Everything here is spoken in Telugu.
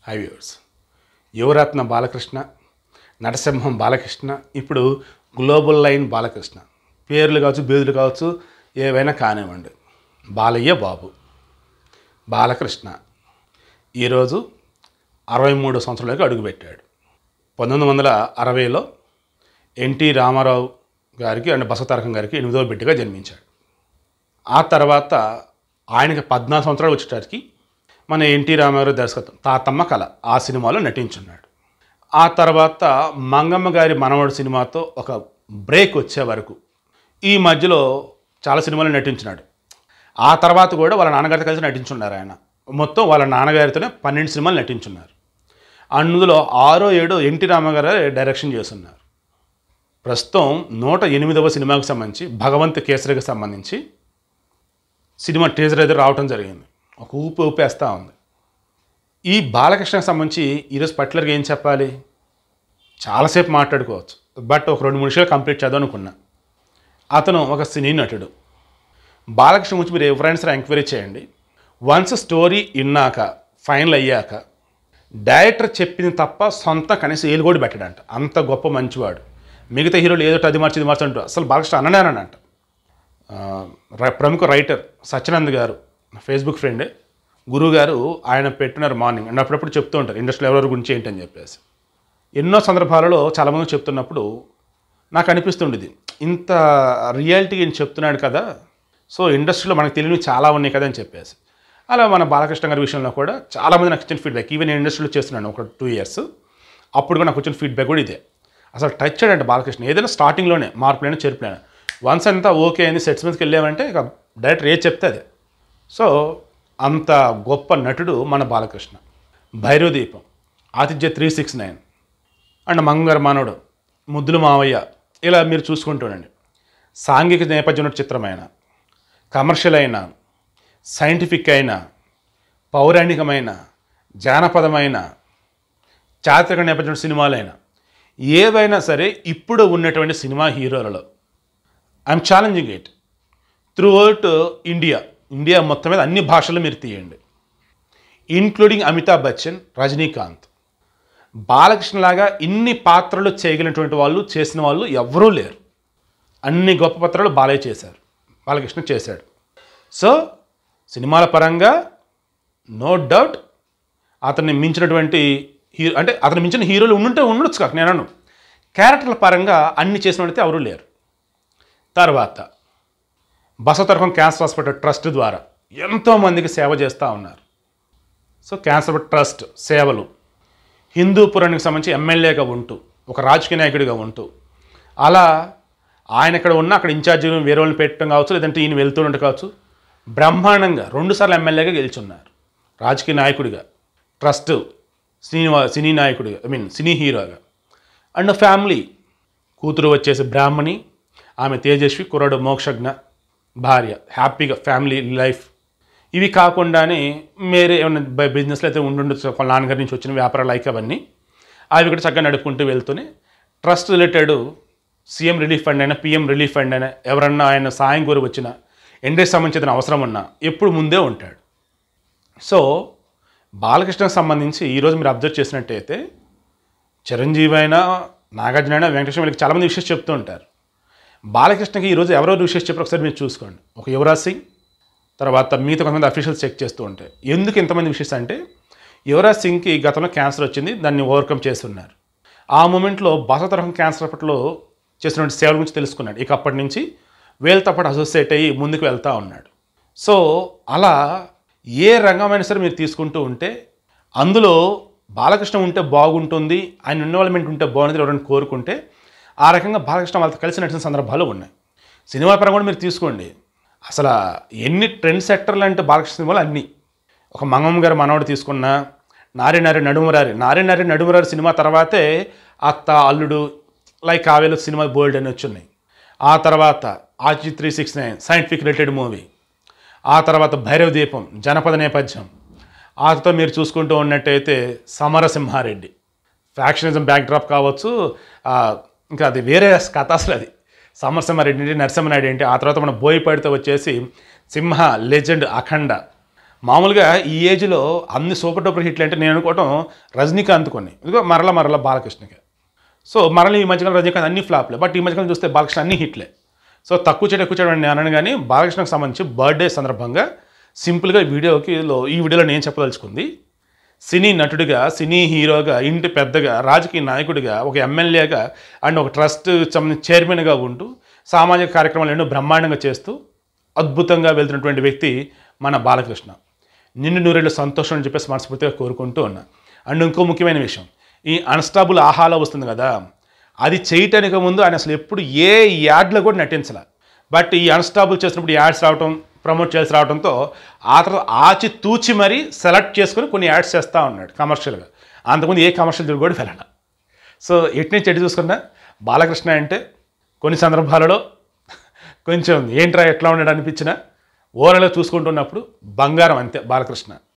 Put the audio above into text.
హై వ్యూవర్స్ యువరత్న బాలకృష్ణ నరసింహం బాలకృష్ణ ఇప్పుడు గ్లోబల్ లైన్ బాలకృష్ణ పేర్లు కావచ్చు బేదులు కావచ్చు ఏవైనా కానివ్వండి బాలయ్య బాబు బాలకృష్ణ ఈరోజు అరవై మూడు సంవత్సరాలకు అడుగుపెట్టాడు పంతొమ్మిది వందల అరవైలో ఎన్టీ రామారావు గారికి అండ్ బసవతారకం గారికి ఎనిమిదవ బిడ్డగా జన్మించాడు ఆ తర్వాత ఆయనకి పద్నాలుగు సంవత్సరాలు వచ్చేటరికి మన ఎన్టీ రామారావు దర్శకత్వం తాతమ్మ కళ ఆ సినిమాలో నటించున్నాడు ఆ తర్వాత మంగమ్మ గారి మనవడు సినిమాతో ఒక బ్రేక్ వచ్చే వరకు ఈ మధ్యలో చాలా సినిమాలు నటించినాడు ఆ తర్వాత కూడా వాళ్ళ నాన్నగారితో కలిసి నటించున్నారు ఆయన మొత్తం వాళ్ళ నాన్నగారితోనే పన్నెండు సినిమాలు నటించున్నారు అందులో ఆరో ఏడో ఎన్టీ రామారావు డైరెక్షన్ చేస్తున్నారు ప్రస్తుతం నూట ఎనిమిదవ సినిమాకు సంబంధించి భగవంత్ కేసరికి సంబంధించి సినిమా టీజర్ అయితే రావటం జరిగింది ఒక ఊపి ఊపేస్తూ ఉంది ఈ బాలకృష్ణకి సంబంధించి ఈరోజు పర్టికులర్గా ఏం చెప్పాలి చాలాసేపు మాట్లాడుకోవచ్చు బట్ ఒక రెండు మూడు నిమిషాలు కంప్లీట్ చేద్దాం అనుకున్నా అతను ఒక సినీ నటుడు బాలకృష్ణ గురించి మీరు ఎవరైనా ఎంక్వైరీ చేయండి వన్స్ స్టోరీ విన్నాక ఫైనల్ అయ్యాక డైరెక్టర్ చెప్పింది తప్ప సొంత కనీసం ఏలు కూడా పెట్టడంట అంత గొప్ప మంచివాడు మిగతా హీరోలు ఏదో అది మార్చి ఇది మార్చి అంటూ అసలు బాలకృష్ణ అనడానంట ఆ, ర- ప్రముఖ రైటర్ సత్యనంద్ గారు నా ఫేస్బుక్ ఫ్రెండే గురువు గారు ఆయన పెట్టినారు మార్నింగ్ అండ్ అప్పుడప్పుడు చెప్తూ ఉంటారు ఇండస్ట్రీలో ఎవరెవరి గురించి ఏంటి అని చెప్పేసి ఎన్నో సందర్భాలలో చాలామంది చెప్తున్నప్పుడు నాకు అనిపిస్తుండేది ఇంత రియాలిటీగా ఈయన చెప్తున్నాడు కదా సో ఇండస్ట్రీలో మనకు తెలియని చాలా ఉన్నాయి కదా అని చెప్పేసి అలా మన బాలకృష్ణ గారి విషయంలో కూడా చాలామంది నాకు ఇచ్చిన ఫీడ్బ్యాక్ ఈవెన్ నేను ఇండస్ట్రీలో చేస్తున్నాను ఒక టూ ఇయర్స్ అప్పుడు కూడా నాకు వచ్చిన ఫీడ్బ్యాక్ కూడా ఇదే అసలు టచ్ చేయడంటే బాలకృష్ణ ఏదైనా స్టార్టింగ్లోనే మార్పులైనా చెరుపులైనా వన్స్ అంతా ఓకే అయింది సెట్స్ మీదకి వెళ్ళామంటే ఇక డైరెక్టర్ ఏది చెప్తే అదే సో అంత గొప్ప నటుడు మన బాలకృష్ణ భైరవ దీపం ఆతిథ్య త్రీ సిక్స్ నైన్ అండ్ మంగళ మానవుడు ముద్దులు మావయ్య ఇలా మీరు చూసుకుంటూనండి సాంఘిక నేపథ్యం ఉన్న చిత్రమైన కమర్షియల్ అయిన సైంటిఫిక్ అయిన పౌరాణికమైన జానపదమైన చారిత్రక నేపథ్యం ఉన్న సినిమాలైన ఏవైనా సరే ఇప్పుడు ఉన్నటువంటి సినిమా హీరోలలో I'm challenging it throughout India India మొత్తం మీద అన్ని భాషలు మీరు తీయండి ఇన్క్లూడింగ్ అమితాబ్ బచ్చన్ రజనీకాంత్ బాలకృష్ణలాగా ఇన్ని పాత్రలు చేయగలిగినటువంటి వాళ్ళు చేసిన వాళ్ళు ఎవరూ లేరు అన్ని గొప్ప పాత్రలు బాలయ్య చేశారు బాలకృష్ణ చేశాడు సో సినిమాల పరంగా నో డౌట్ అతన్ని మించినటువంటి హీరో అంటే అతను మించిన హీరోలు ఉండుంటే ఉండొచ్చు కాక నేను అన్నాను క్యారెక్టర్ల పరంగా అన్ని చేసిన వాళ్ళైతే ఎవరూ లేరు తర్వాత బసవతరకం క్యాన్సర్ హాస్పిటల్ ట్రస్ట్ ద్వారా ఎంతోమందికి సేవ చేస్తూ ఉన్నారు సో క్యాన్సర్ ట్రస్ట్ సేవలు హిందూపురానికి సంబంధించి ఎమ్మెల్యేగా ఉంటూ ఒక రాజకీయ నాయకుడిగా ఉంటూ అలా ఆయన ఇక్కడ ఉన్న అక్కడ ఇన్ఛార్జి వేరే వాళ్ళని పెట్టడం కావచ్చు లేదంటే ఈయన వెళ్తుంటే కావచ్చు బ్రహ్మాండంగా రెండుసార్లు ఎమ్మెల్యేగా గెలుచున్నారు రాజకీయ నాయకుడిగా ట్రస్ట్ సినిమా సినీ నాయకుడిగా ఐ మీన్ సినీ హీరోగా అండ్ ఫ్యామిలీ కూతురు వచ్చేసి బ్రాహ్మణి ఆమె తేజస్వి కుర్రాడు మోక్షజ్ఞ భార్య హ్యాపీగా ఫ్యామిలీ లైఫ్ ఇవి కాకుండానే మేరే ఏమైనా బ- బిజినెస్లో అయితే ఉండుండొచ్చు వాళ్ళ నాన్నగారి నుంచి వచ్చిన వ్యాపారాలు లైక్ అవన్నీ అవి కూడా చక్కగా నడుపుకుంటూ వెళ్తూనే trust related CM relief fund అయినా పిఎం రిలీఫ్ ఫండ్ అయినా ఎవరన్నా ఆయన సాయం కోరి వచ్చిన ఇండస్ట్రీ సంబంధించిన అవసరం ఉన్నా ఎప్పుడు ముందే ఉంటాడు సో బాలకృష్ణకు సంబంధించి ఈరోజు మీరు అబ్జర్వ్ చేసినట్టయితే చిరంజీవి అయినా నాగార్జున అయినా వెంకటేశ్వర వీళ్ళకి చాలామంది విషయం చెప్తూ ఉంటారు బాలకృష్ణకి ఈరోజు ఎవరెవరు విషయం చెప్పారు ఒకసారి మీరు చూసుకోండి ఒక యువరాజ్ సింగ్ తర్వాత మిగతా కొంతమంది అఫీషియల్స్ చెక్ చేస్తూ ఉంటాయి ఎందుకు ఇంతమంది విషయస్ అంటే యువరాజ్ సింగ్కి గతంలో క్యాన్సర్ వచ్చింది దాన్ని ఓవర్కమ్ చేస్తున్నారు ఆ మూమెంట్లో బసతరహం క్యాన్సర్ హాస్పిటల్లో చేసినటువంటి సేవల గురించి తెలుసుకున్నాడు ఇక అప్పటి నుంచి వీళ్ళతో పాటు అసోసియేట్ అయ్యి ముందుకు వెళ్తూ ఉన్నాడు సో అలా ఏ రంగమైనా సరే మీరు తీసుకుంటూ ఉంటే అందులో బాలకృష్ణ ఉంటే బాగుంటుంది ఆయన ఇన్వాల్వ్మెంట్ ఉంటే బాగుంటుంది ఎవరైనా కోరుకుంటే ఆ రకంగా బాలకృష్ణ వాళ్ళతో కలిసి నడిచిన సందర్భాలు ఉన్నాయి సినిమా పరంగా కూడా మీరు తీసుకోండి అసలు ఎన్ని ట్రెండ్ సెక్టర్లు అంటే బాలకృష్ణ సినిమాలు అన్నీ ఒక మంగమ్మ గారు మనవడు తీసుకున్న నారి నారి నడుమురారి నారి నారి నడుమురారి సినిమా తర్వాతే అత్త అల్లుడు లైక్ ఆవేలు సినిమా బోల్డ్ అని వచ్చున్నాయి ఆ తర్వాత ఆచి three six nine scientific related movie ఆ తర్వాత భైరవ దీపం జనపద నేపథ్యం ఆ తర్వాత మీరు చూసుకుంటూ ఉన్నట్టయితే సమరసింహారెడ్డి ఫ్యాక్షనిజం బ్యాక్డ్రాప్ కావచ్చు ఆ, ఇంకా అది వేరే కథ అసలు అది సమరసింహారెడ్డి ఏంటి నరసింహనాయుడు ఏంటి ఆ తర్వాత మన బోయపాడితో వచ్చేసి సింహ లెజెండ్ అఖండ మామూలుగా ఈ ఏజ్లో అన్ని సూపర్ డూపర్ హిట్లు అంటే నేను అనుకోవటం రజనీకాంత్ కొన్ని ఇదిగో మరల మరల బాలకృష్ణకి సో మరల ఈ మధ్యకాలం రజనీకాంత్ అన్ని ఫ్లాప్లే బట్ ఈ మధ్యకాలం చూస్తే బాలకృష్ణ అన్ని హిట్లే సో తక్కువ చేయడం ఎక్కువ చేయడం అని నేను అనను కానీ బాలకృష్ణకు సంబంధించి బర్త్డే సందర్భంగా సింపుల్గా ఈ వీడియోకి లో- ఈ వీడియోలో నేను చెప్పదలుచుకుంది సినీ నటుడిగా సినీ హీరోగా ఇంటి పెద్దగా రాజకీయ నాయకుడిగా ఒక ఎమ్మెల్యేగా అండ్ ఒక ట్రస్ట్ సంబంధించి చైర్మన్గా ఉంటూ సామాజిక కార్యక్రమాలు ఎన్నో బ్రహ్మాండంగా చేస్తూ అద్భుతంగా వెళ్తున్నటువంటి వ్యక్తి మన బాలకృష్ణ నిన్ను నూరేళ్ళు సంతోషం అని చెప్పేసి మనస్ఫూర్తిగా కోరుకుంటూ ఉన్నా అండ్ ఇంకో ముఖ్యమైన విషయం ఈ అన్స్టాబుల్ ఆహాలో వస్తుంది కదా అది చేయటానికి ముందు ఆయన అసలు ఎప్పుడు ఏ యాడ్లో కూడా నటించాల బట్ ఈ అన్స్టాబుల్ చేసినప్పుడు యాడ్స్ రావటం ప్రమోట్ చేసి రావడంతో ఆ తర్వాత ఆచి తూచి మరీ సెలెక్ట్ చేసుకుని కొన్ని యాడ్స్ చేస్తూ ఉన్నాడు కమర్షియల్గా అంతకుముందు ఏ కమర్షియల్ జోలి కూడా వెళ్ళాల సో ఎటు నుంచి ఎటు చూసుకున్నా బాలకృష్ణ అంటే కొన్ని సందర్భాలలో కొంచెం ఏంట్రా ఎట్లా ఉన్నాడు అనిపించినా ఓరలో చూసుకుంటున్నప్పుడు బంగారం అంతే బాలకృష్ణ